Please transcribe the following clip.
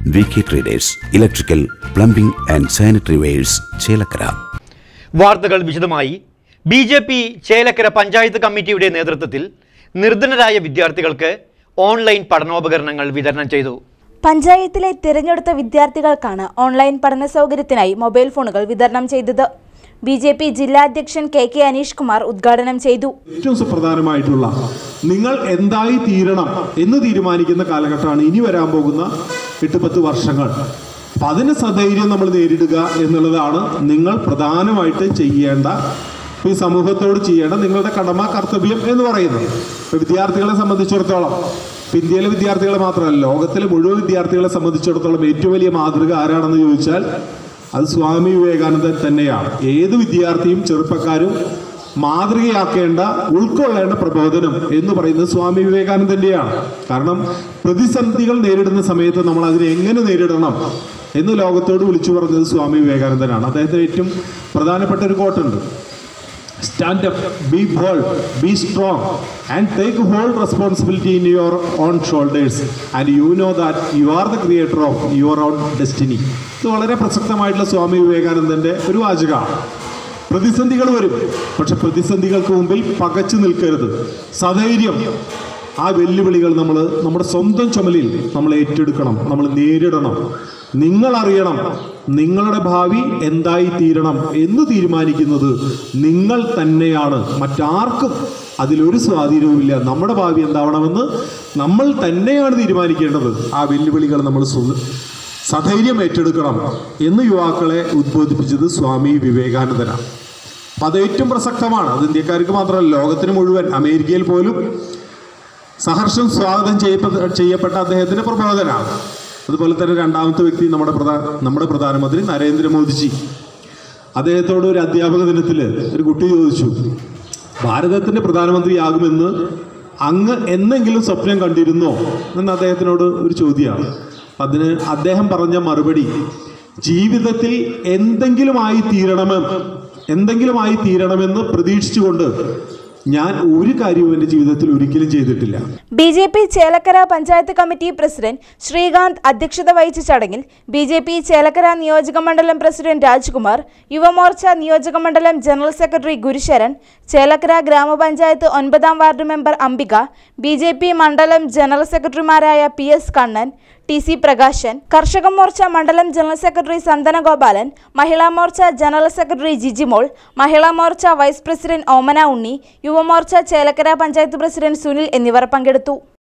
V K traders electrical plumbing and sanitary wares Chelakkara വാർത്തകൾ വിശദമായി B J P Chelakkara panchayat കമ്മിറ്റിയുടെ നേതൃത്വത്തിൽ നിർധനരായ വിദ്യാർത്ഥികൾക്ക് ഓൺലൈൻ പഠനോപകരണങ്ങൾ വിതരണം ചെയ്തു പഞ്ചായത്തിലെ തിരഞ്ഞെടുത്ത വിദ്യാർത്ഥികൾക്കാണ് ഓൺലൈൻ പഠന സൗകര്യത്തിനായി മൊബൈൽ ഫോണുകൾ വിതരണം ചെയ്തത് ബി ജെ പി ജില്ലാ അധ്യക്ഷൻ കെ കെ അനീഷ് കുമാർ ഉദ്ഘാടനം ചെയ്തു ഏറ്റവും സുപ്രധാനമായിട്ടുള്ള നിങ്ങൾ എന്തായി തീരണം എന്ന് തീരുമാനിക്കുന്ന കാലഘട്ടമാണ് ഇനി വരാൻ പോകുന്ന എട്ട് പത്ത് വർഷങ്ങൾ അപ്പം അതിന് സധൈര്യം നമ്മൾ നേരിടുക എന്നുള്ളതാണ് നിങ്ങൾ പ്രധാനമായിട്ട് ചെയ്യേണ്ട ഈ സമൂഹത്തോട് ചെയ്യേണ്ട നിങ്ങളുടെ കടമ കർത്തവ്യം എന്ന് പറയുന്നത് ഇപ്പം വിദ്യാർത്ഥികളെ സംബന്ധിച്ചിടത്തോളം ഇപ്പം ഇന്ത്യയിലെ വിദ്യാർത്ഥികളെ മാത്രമല്ല ലോകത്തിലെ മുഴുവൻ വിദ്യാർത്ഥികളെ സംബന്ധിച്ചിടത്തോളം ഏറ്റവും വലിയ മാതൃക ആരാണെന്ന് ചോദിച്ചാൽ അത് സ്വാമി വിവേകാനന്ദൻ തന്നെയാണ് ഏത് വിദ്യാർത്ഥിയും ചെറുപ്പക്കാരും മാതൃകയാക്കേണ്ട ഉൾക്കൊള്ളേണ്ട പ്രബോധനം എന്ന് പറയുന്നത് സ്വാമി വിവേകാനന്ദന്റെയാണ് കാരണം പ്രതിസന്ധികൾ നേരിടുന്ന സമയത്ത് നമ്മൾ അതിനെ എങ്ങനെ നേരിടണം എന്ന് ലോകത്തോട് വിളിച്ചു പറഞ്ഞത് സ്വാമി വിവേകാനന്ദനാണ് അദ്ദേഹത്തിന് ഏറ്റവും പ്രധാനപ്പെട്ട ഒരു കോട്ടുണ്ട് stand up be bold be strong and take whole responsibility in your own shoulders and you know that you are the creator of your own destiny ഇത് വളരെ പ്രസക്തമായിട്ടുള്ള സ്വാമി വിവേകാനന്ദന്റെ ഒരു വാചകമാണ് പ്രതിസന്ധികൾ വരും പക്ഷെ പ്രതിസന്ധികൾക്ക് മുമ്പിൽ പകച്ചു നിൽക്കരുത് സധൈര്യം ആ വെല്ലുവിളികൾ നമ്മൾ നമ്മുടെ സ്വന്തം ചുമലിൽ നമ്മൾ ഏറ്റെടുക്കണം നമ്മൾ നേരിടണം നിങ്ങൾ അറിയണം നിങ്ങളുടെ ഭാവി എന്തായി തീരണം എന്ന് തീരുമാനിക്കുന്നത് നിങ്ങൾ തന്നെയാണ് മറ്റാർക്കും അതിലൊരു സ്വാധീനവുമില്ല നമ്മുടെ ഭാവി എന്താവണമെന്ന് നമ്മൾ തന്നെയാണ് തീരുമാനിക്കേണ്ടത് ആ വെല്ലുവിളികൾ നമ്മൾ സ്വ- സധൈര്യം ഏറ്റെടുക്കണം എന്ന് യുവാക്കളെ ഉദ്ബോധിപ്പിച്ചത് സ്വാമി വിവേകാനന്ദനാണ് അപ്പം അത് ഏറ്റവും പ്രസക്തമാണ് അത് ഇന്ത്യക്കാർക്ക് മാത്രമല്ല ലോകത്തിന് മുഴുവൻ അമേരിക്കയിൽ പോലും സഹർഷം സ്വാഗതം ചെയ്യപ്പെട്ട ചെയ്യപ്പെട്ട അദ്ദേഹത്തിന്റെ പ്രബോധനാണ് അതുപോലെ തന്നെ രണ്ടാമത്തെ വ്യക്തി നമ്മുടെ പ്രധാന നമ്മുടെ പ്രധാനമന്ത്രി നരേന്ദ്രമോദിജി അദ്ദേഹത്തോട് ഒരു അധ്യാപക ദിനത്തിൽ ഒരു കുട്ടി ചോദിച്ചു ഭാരതത്തിന്റെ പ്രധാനമന്ത്രിയാകുമെന്ന് അങ്ങ് എന്നെങ്കിലും സ്വപ്നം കണ്ടിരുന്നോ എന്ന് അദ്ദേഹത്തിനോട് ഒരു ചോദ്യമാണ് അതിന് അദ്ദേഹം പറഞ്ഞ മറുപടി ജീവിതത്തിൽ എന്തെങ്കിലുമായി തീരണമെന്ന് എന്തെങ്കിലുമായി തീരണമെന്ന് പ്രതീക്ഷിച്ചുകൊണ്ട് ഞാൻ ഒരു കാര്യവും എൻ്റെ ജീവിതത്തിൽ ഒരിക്കലും ചെയ്തിട്ടില്ല B J P Chelakkara panchayat committee president Srikanth അധ്യക്ഷത വഹിച്ച ചടങ്ങിൽ ബി ജെ പി ചേലക്കര നിയോജക മണ്ഡലം പ്രസിഡന്റ് രാജ്കുമാർ യുവമോർച്ച നിയോജക മണ്ഡലം ജനറൽ സെക്രട്ടറി ഗുരുശരൻ ചേലക്കര ഗ്രാമപഞ്ചായത്ത് ഒൻപതാം ward member Ambika B J P മണ്ഡലം ജനറൽ സെക്രട്ടറിമാരായ P S Kannan T C Prakashan Karshaka Morcha മണ്ഡലം general secretary Santhana Gopalan Mahila Morcha general secretary Jijimol Mahila Morcha vice president Omana Unni Yuvamorcha Chelakkara panchayat president Sunil എന്നിവർ പങ്കെടുത്തു